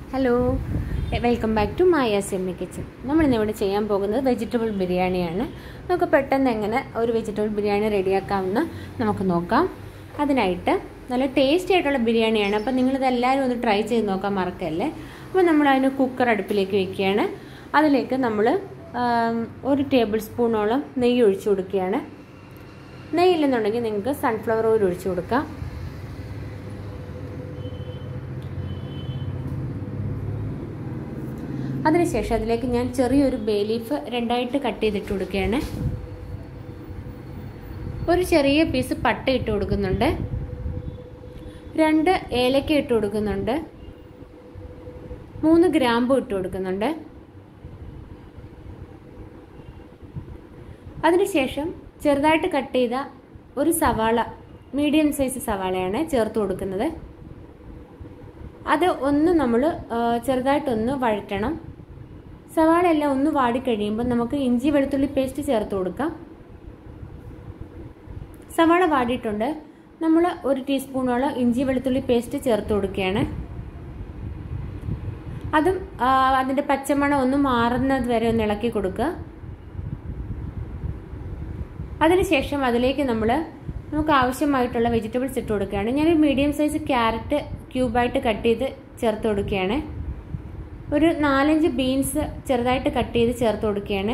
hello welcome back to Maya Semmi kitchen നമ്മളിന്ന് ഇവിടെ ചെയ്യാൻ പോകുന്നത് വെജിറ്റബിൾ ബിരിയാണിയാണ് നമുക്ക് പെട്ടെന്ന് എങ്ങനെ ഒരു വെജിറ്റബിൾ ബിരിയാണി റെഡിയാക്കാമെന്ന് നമുക്ക് നോക്കാം അതിനായിട്ട് നല്ല ടേസ്റ്റി ആയിട്ടുള്ള ബിരിയാണിയാണ് അപ്പോൾ നിങ്ങളിത് എല്ലാവരും ഒന്ന് ട്രൈ ചെയ്ത് നോക്കാൻ മറക്കല്ലേ അപ്പോൾ നമ്മൾ അതിന് കുക്കർ അടുപ്പിലേക്ക് വെക്കുകയാണ് അതിലേക്ക് നമ്മൾ ഒരു ടേബിൾ സ്പൂണോളം നെയ്യ് ഒഴിച്ചു കൊടുക്കുകയാണ് നെയ്യില്ലെന്നുണ്ടെങ്കിൽ നിങ്ങൾക്ക് സൺഫ്ലവർ ഓയിൽ ഒഴിച്ചു കൊടുക്കാം അതിനുശേഷം അതിലേക്ക് ഞാൻ ചെറിയൊരു ബേ ലീഫ് രണ്ടായിട്ട് കട്ട് ചെയ്തിട്ട് കൊടുക്കുകയാണ് ഒരു ചെറിയ പീസ് പട്ട ഇട്ട് കൊടുക്കുന്നുണ്ട് രണ്ട് ഏലക്ക ഇട്ട് കൊടുക്കുന്നുണ്ട് മൂന്ന് ഗ്രാമ്പു ഇട്ട് കൊടുക്കുന്നുണ്ട് അതിനുശേഷം ചെറുതായിട്ട് കട്ട് ചെയ്ത ഒരു സവാള മീഡിയം സൈസ് സവാളയാണ് ചേർത്ത് കൊടുക്കുന്നത് അത് ഒന്ന് നമ്മൾ ചെറുതായിട്ടൊന്ന് വഴറ്റണം സവാള എല്ലാം ഒന്ന് വാടിക്കഴിയുമ്പോൾ നമുക്ക് ഇഞ്ചി വെളുത്തുള്ളി പേസ്റ്റ് ചേർത്ത് കൊടുക്കാം സവാള വാടിയിട്ടുണ്ട് നമ്മൾ ഒരു ടീസ്പൂണോളം ഇഞ്ചി വെളുത്തുള്ളി പേസ്റ്റ് ചേർത്ത് കൊടുക്കുകയാണ് അതും അതിൻ്റെ പച്ചമണം ഒന്ന് മാറുന്നത് വരെ ഒന്ന് ഇളക്കി കൊടുക്കുക അതിനുശേഷം അതിലേക്ക് നമ്മൾ നമുക്ക് ആവശ്യമായിട്ടുള്ള വെജിറ്റബിൾസ് ഇട്ട് കൊടുക്കുകയാണ് ഞാനൊരു മീഡിയം സൈസ് ക്യാരറ്റ് ക്യൂബായിട്ട് കട്ട് ചെയ്ത് ചേർത്ത് കൊടുക്കുകയാണ് ഒരു നാലഞ്ച് ബീൻസ് ചെറുതായിട്ട് കട്ട് ചെയ്ത് ചേർത്ത് കൊടുക്കുകയാണ്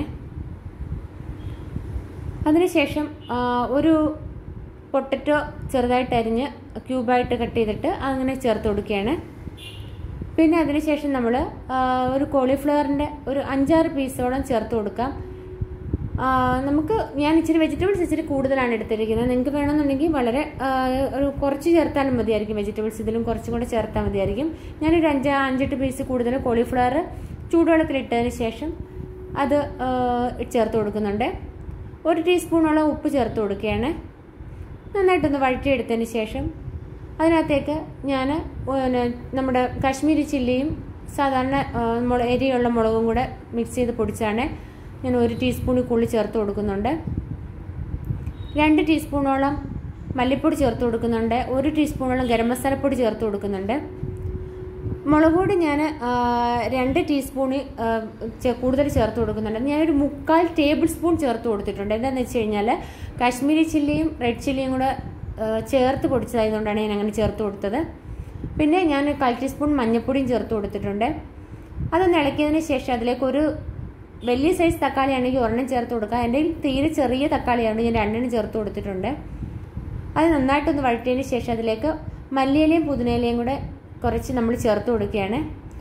അതിനുശേഷം ഒരു പൊട്ടറ്റോ ചെറുതായിട്ട് അരിഞ്ഞ് ക്യൂബായിട്ട് കട്ട് ചെയ്തിട്ട് അങ്ങനെ ചേർത്ത് കൊടുക്കുകയാണ് പിന്നെ അതിനുശേഷം നമ്മൾ ഒരു കോളിഫ്ലവറിൻ്റെ ഒരു അഞ്ചാറ് പീസോളം ചേർത്ത് കൊടുക്കാം നമുക്ക് ഞാൻ ഇച്ചിരി വെജിറ്റബിൾസ് ഇച്ചിരി കൂടുതലാണ് എടുത്തിരിക്കുന്നത് നിങ്ങൾക്ക് വേണമെന്നുണ്ടെങ്കിൽ വളരെ ഒരു കുറച്ച് ചേർത്താലും മതിയായിരിക്കും വെജിറ്റബിൾസ് ഇതിലും കുറച്ചും കൂടെ ചേർത്താൽ മതിയായിരിക്കും ഞാനൊരു അഞ്ച് അഞ്ചെട്ട് പീസ് കൂടുതൽ കോളിഫ്ലവർ ചൂടുവെള്ളത്തിലിട്ടതിന് ശേഷം അത് ചേർത്ത് കൊടുക്കുന്നുണ്ട് ഒരു ടീസ്പൂണോളം ഉപ്പ് ചേർത്ത് കൊടുക്കുകയാണ് നന്നായിട്ടൊന്ന് വഴറ്റിയെടുത്തതിന് ശേഷം അതിനകത്തേക്ക് ഞാൻ നമ്മുടെ കാശ്മീരി ചില്ലിയും സാധാരണ മുളക് എരിയുള്ള മുളകും കൂടെ മിക്സ് ചെയ്ത് പൊടിച്ചാണ് ഞാൻ ഒരു ടീസ്പൂണിൽ കൂടുതൽ ചേർത്ത് കൊടുക്കുന്നുണ്ട് രണ്ട് ടീസ്പൂണോളം മല്ലിപ്പൊടി ചേർത്ത് കൊടുക്കുന്നുണ്ട് ഒരു ടീസ്പൂണോളം ഗരം മസാലപ്പൊടി ചേർത്ത് കൊടുക്കുന്നുണ്ട് മുളക് പൊടി ഞാൻ രണ്ട് ടീസ്പൂണിൽ കൂടുതൽ ചേർത്ത് കൊടുക്കുന്നുണ്ട് ഞാനൊരു മുക്കാൽ ടേബിൾ സ്പൂൺ ചേർത്ത് കൊടുത്തിട്ടുണ്ട് എന്താണെന്ന് വെച്ച് കഴിഞ്ഞാൽ കാശ്മീരി ചില്ലിയും റെഡ് ചില്ലിയും കൂടെ ചേർത്ത് പൊടിച്ചതായതുകൊണ്ടാണ് ഞാൻ അങ്ങനെ ചേർത്ത് കൊടുത്തത് പിന്നെ ഞാൻ കാൽ ടീസ്പൂൺ മഞ്ഞൾപ്പൊടിയും ചേർത്ത് കൊടുത്തിട്ടുണ്ട് അതൊന്ന് ഇളക്കിയതിന് ശേഷം അതിലേക്ക് ഒരു വലിയ സൈസ് തക്കാളിയാണെങ്കിൽ ഒരെണ്ണം ചേർത്ത് കൊടുക്കുക എൻ്റെ തീരെ ചെറിയ തക്കാളിയാണ് ഞാൻ രണ്ടെണ്ണം ചേർത്ത് കൊടുത്തിട്ടുണ്ട് അത് നന്നായിട്ടൊന്ന് വഴറ്റിയതിന് ശേഷം അതിലേക്ക് മല്ലിയിലയും പുതിനയിലയും കൂടെ കുറച്ച് നമ്മൾ ചേർത്ത് കൊടുക്കുകയാണ്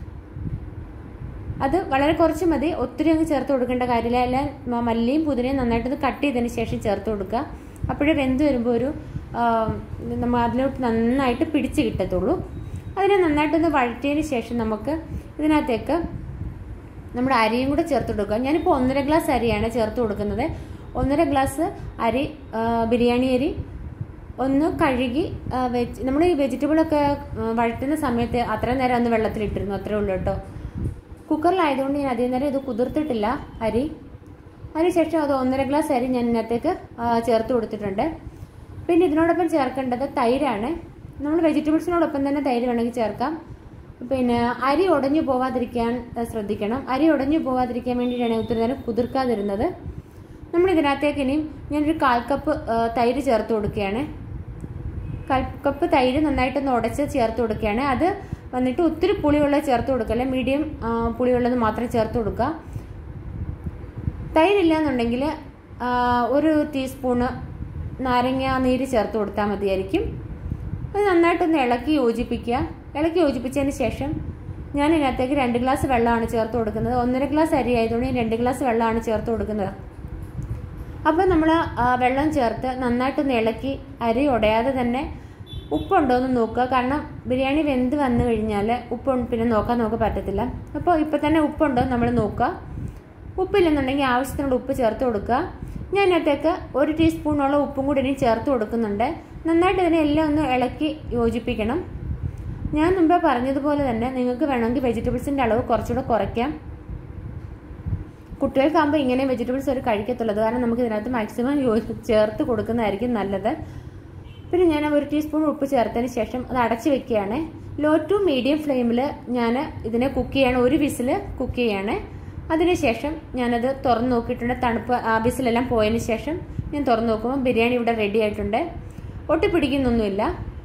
അത് വളരെ കുറച്ച് മതി ഒത്തിരി അങ്ങ് ചേർത്ത് കൊടുക്കേണ്ട കാര്യമില്ല എല്ലാം മല്ലിയും പുതിനയും നന്നായിട്ടൊന്ന് കട്ട് ചെയ്തതിന് ശേഷം ചേർത്ത് കൊടുക്കുക അപ്പോഴേ വെന്ത് വരുമ്പോൾ ഒരു നമ്മൾ അതിലോട്ട് നന്നായിട്ട് പിടിച്ച് കിട്ടത്തുള്ളൂ അതിനെ നന്നായിട്ടൊന്ന് വഴറ്റിയതിന് ശേഷം നമുക്ക് ഇതിനകത്തേക്ക് നമ്മുടെ അരിയും കൂടെ ചേർത്ത് കൊടുക്കുക ഞാനിപ്പോൾ ഒന്നര ഗ്ലാസ് അരിയാണ് ചേർത്ത് കൊടുക്കുന്നത് ഒന്നര ഗ്ലാസ് അരി ബിരിയാണി അരി ഒന്ന് കഴുകി വെജ് നമ്മൾ ഈ വെജിറ്റബിളൊക്കെ വഴറ്റുന്ന സമയത്ത് അത്രയും നേരം ഒന്ന് വെള്ളത്തിലിട്ടിരുന്നു അത്രേ ഉള്ളൂ കേട്ടോ കുക്കറിലായതുകൊണ്ട് ഞാൻ അധികം നേരം ഇത് കുതിർത്തിട്ടില്ല അരി അതിനുശേഷം അത് ഒന്നര ഗ്ലാസ് അരി ഞാൻ ഇതിനകത്തേക്ക് ചേർത്ത് കൊടുത്തിട്ടുണ്ട് പിന്നെ ഇതിനോടൊപ്പം ചേർക്കേണ്ടത് തൈരാണ് നമ്മൾ വെജിറ്റബിൾസിനോടൊപ്പം തന്നെ തൈര് വേണമെങ്കിൽ ചേർക്കാം പിന്നെ അരി ഉടഞ്ഞു പോവാതിരിക്കാൻ ശ്രദ്ധിക്കണം അരി ഉടഞ്ഞു പോവാതിരിക്കാൻ വേണ്ടിയിട്ടാണ് ഒത്തിരി നേരം കുതിർക്കാതിരുന്നത് നമ്മൾ ഇതിനകത്തേക്ക് ഇനിയും ഞാനൊരു കാൽ കപ്പ് തൈര് ചേർത്ത് കൊടുക്കുകയാണ് കാൽ കപ്പ് തൈര് നന്നായിട്ടൊന്ന് ഉടച്ച് ചേർത്ത് കൊടുക്കുകയാണ് അത് വന്നിട്ട് ഒത്തിരി പുളിയുള്ള ചേർത്ത് കൊടുക്കല്ല മീഡിയം പുളിയുള്ളത് മാത്രം ചേർത്ത് കൊടുക്കുക തൈരില്ല എന്നുണ്ടെങ്കിൽ ഒരു ടീസ്പൂണ് നാരങ്ങ നീര് ചേർത്ത് കൊടുത്താൽ മതിയായിരിക്കും അത് നന്നായിട്ടൊന്ന് ഇളക്കി യോജിപ്പിക്കുക ഇളക്കി യോജിപ്പിച്ചതിന് ശേഷം ഞാൻ ഇതിനകത്തേക്ക് രണ്ട് ഗ്ലാസ് വെള്ളമാണ് ചേർത്ത് കൊടുക്കുന്നത് ഒന്നര ഗ്ലാസ് അരി ആയതുകൊണ്ട് ഞാൻ രണ്ട് ഗ്ലാസ് വെള്ളമാണ് ചേർത്ത് കൊടുക്കുന്നത് അപ്പോൾ നമ്മൾ വെള്ളം ചേർത്ത് നന്നായിട്ടൊന്ന് ഇളക്കി അരി ഉടയാതെ തന്നെ ഉപ്പുണ്ടോ എന്ന് നോക്കുക കാരണം ബിരിയാണി വെന്ത് വന്നു കഴിഞ്ഞാൽ ഉപ്പ് പിന്നെ നോക്കാൻ നമുക്ക് പറ്റത്തില്ല അപ്പോൾ ഇപ്പോൾ തന്നെ ഉപ്പുണ്ടോ നമ്മൾ നോക്കുക ഉപ്പില്ലെന്നുണ്ടെങ്കിൽ ആവശ്യത്തിനുള്ള ഉപ്പ് ചേർത്ത് കൊടുക്കുക ഞാൻ ഇതിനകത്തേക്ക് ഒരു ടീസ്പൂണോളം ഉപ്പും കൂടി ഇനി ചേർത്ത് കൊടുക്കുന്നുണ്ട് നന്നായിട്ട് ഇതിനെ എല്ലാം ഒന്ന് ഇളക്കി യോജിപ്പിക്കണം ഞാൻ മുമ്പേ പറഞ്ഞതുപോലെ തന്നെ നിങ്ങൾക്ക് വേണമെങ്കിൽ വെജിറ്റബിൾസിൻ്റെ അളവ് കുറച്ചുകൂടെ കുറയ്ക്കാം കുട്ടികൾക്കാകുമ്പോൾ ഇങ്ങനെ വെജിറ്റബിൾസ് ഒരു കഴിക്കത്തുള്ളത് കാരണം നമുക്ക് ഇതിനകത്ത് മാക്സിമം ചേർത്ത് കൊടുക്കുന്നതായിരിക്കും നല്ലത് പിന്നെ ഞാൻ ഒരു ടീസ്പൂൺ ഉപ്പ് ചേർത്തതിന് ശേഷം അത് അടച്ചു വെക്കുകയാണ് ലോ ടു മീഡിയം ഫ്ലെയിമിൽ ഞാൻ ഇതിനെ കുക്ക് ചെയ്യാണ് ഒരു വിസിൽ കുക്ക് ചെയ്യാണ് അതിനുശേഷം ഞാനത് തുറന്ന് നോക്കിയിട്ടുണ്ട് തണുപ്പ് ആ വിസിലെല്ലാം പോയതിന് ശേഷം ഞാൻ തുറന്ന് നോക്കുമ്പോൾ ബിരിയാണി ഇവിടെ റെഡി ആയിട്ടുണ്ട് ഒട്ടിപ്പിടിക്കുന്നൊന്നുമില്ല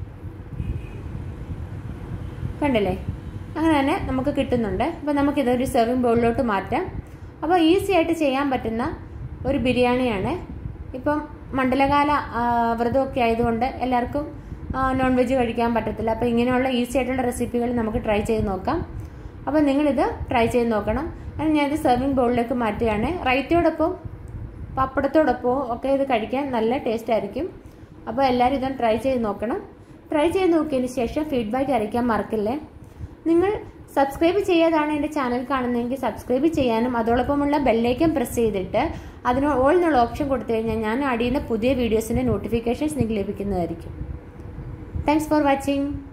കണ്ടില്ലേ അങ്ങനെ തന്നെ നമുക്ക് കിട്ടുന്നുണ്ട് അപ്പോൾ നമുക്കിതൊരു സെർവിങ് ബൗളിലോട്ട് മാറ്റാം അപ്പോൾ ഈസി ആയിട്ട് ചെയ്യാൻ പറ്റുന്ന ഒരു ബിരിയാണിയാണ് ഇപ്പം മണ്ഡലകാല ആ, വ്രതമൊക്കെ ആയതുകൊണ്ട് എല്ലാവർക്കും നോൺ വെജ് കഴിക്കാൻ പറ്റത്തില്ല അപ്പോൾ ഇങ്ങനെയുള്ള ഈസി ആയിട്ടുള്ള റെസിപ്പികൾ നമുക്ക് ട്രൈ ചെയ്ത് നോക്കാം അപ്പോൾ നിങ്ങളിത് ട്രൈ ചെയ്ത് നോക്കണം അത് ഞാനിത് സെർവിങ് ബൗളിലേക്ക് മാറ്റുകയാണ് റൈറ്റോടൊപ്പം പപ്പടത്തോടൊപ്പം ഒക്കെ ഇത് കഴിക്കാൻ നല്ല ടേസ്റ്റ് ആയിരിക്കും അപ്പോൾ എല്ലാവരും ഇതൊന്ന് ട്രൈ ചെയ്ത് നോക്കണം ട്രൈ ചെയ്ത് നോക്കിയതിന് ശേഷം ഫീഡ്ബാക്ക് അറിയിക്കാൻ മറക്കില്ലേ നിങ്ങൾ സബ്സ്ക്രൈബ് ചെയ്യാതാണ് എൻ്റെ ചാനൽ കാണുന്നതെങ്കിൽ സബ്സ്ക്രൈബ് ചെയ്യാനും അതോടൊപ്പമുള്ള ബെല്ലൈക്കൻ പ്രസ് ചെയ്തിട്ട് അതിന് ഓൾ എന്നുള്ള ഓപ്ഷൻ കൊടുത്തു കഴിഞ്ഞാൽ ഞാൻ ആഡ് ചെയ്യുന്ന പുതിയ വീഡിയോസിൻ്റെ നോട്ടിഫിക്കേഷൻസ് നിങ്ങൾക്ക് ലഭിക്കുന്നതായിരിക്കും താങ്ക്സ് ഫോർ വാച്ചിങ്